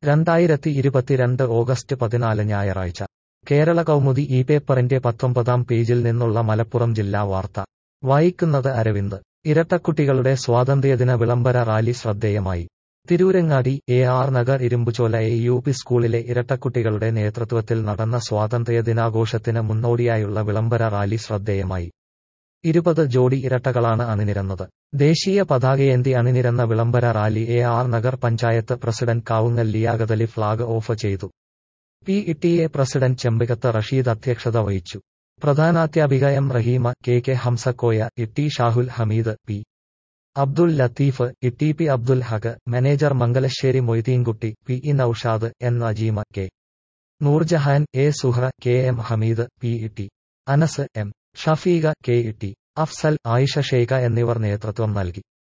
രണ്ടായിരത്തി ഇരുപത്തിരണ്ട് ഓഗസ്റ്റ് പതിനാല് ഞായറാഴ്ച കേരള കൗമുദി ഈ പേപ്പറിന്റെ പത്തൊമ്പതാം പേജിൽ നിന്നുള്ള മലപ്പുറം ജില്ലാ വാർത്ത വായിക്കുന്നത് അരവിന്ദ് ഇരട്ടക്കുട്ടികളുടെ സ്വാതന്ത്ര്യദിന വിളംബര റാലി ശ്രദ്ധേയമായി Tirurangadi A R Nagar Irumbuchola A U P സ്കൂളിലെ ഇരട്ടക്കുട്ടികളുടെ നേതൃത്വത്തിൽ നടന്ന സ്വാതന്ത്ര്യ ദിനാഘോഷത്തിന് മുന്നോടിയായുള്ള വിളംബര റാലി ശ്രദ്ധേയമായി ഇരുപത് ജോഡി ഇരട്ടകളാണ് അണിനിരന്നത് ദേശീയ പതാകയേന്തി അണിനിരന്ന വിളംബര rally A R Nagar panchayat president Kavungal Liyakhathali flag off ചെയ്തു P E A president Chembikath Rasheed അധ്യക്ഷത വഹിച്ചു പ്രധാനാധ്യാപിക M Raheema K K Hamzakoya Itti Shahul Hameed P Abdul Latheef Itti P Abdul Haq manager Mangalassery Moideenkutty P E Noushad N Najeema K Noorjahan A Suhra K M Hameed P E T Anas M Shafeeqa K E T Afsal Ayisha Sheikha എന്നിവർ നേതൃത്വം നൽകി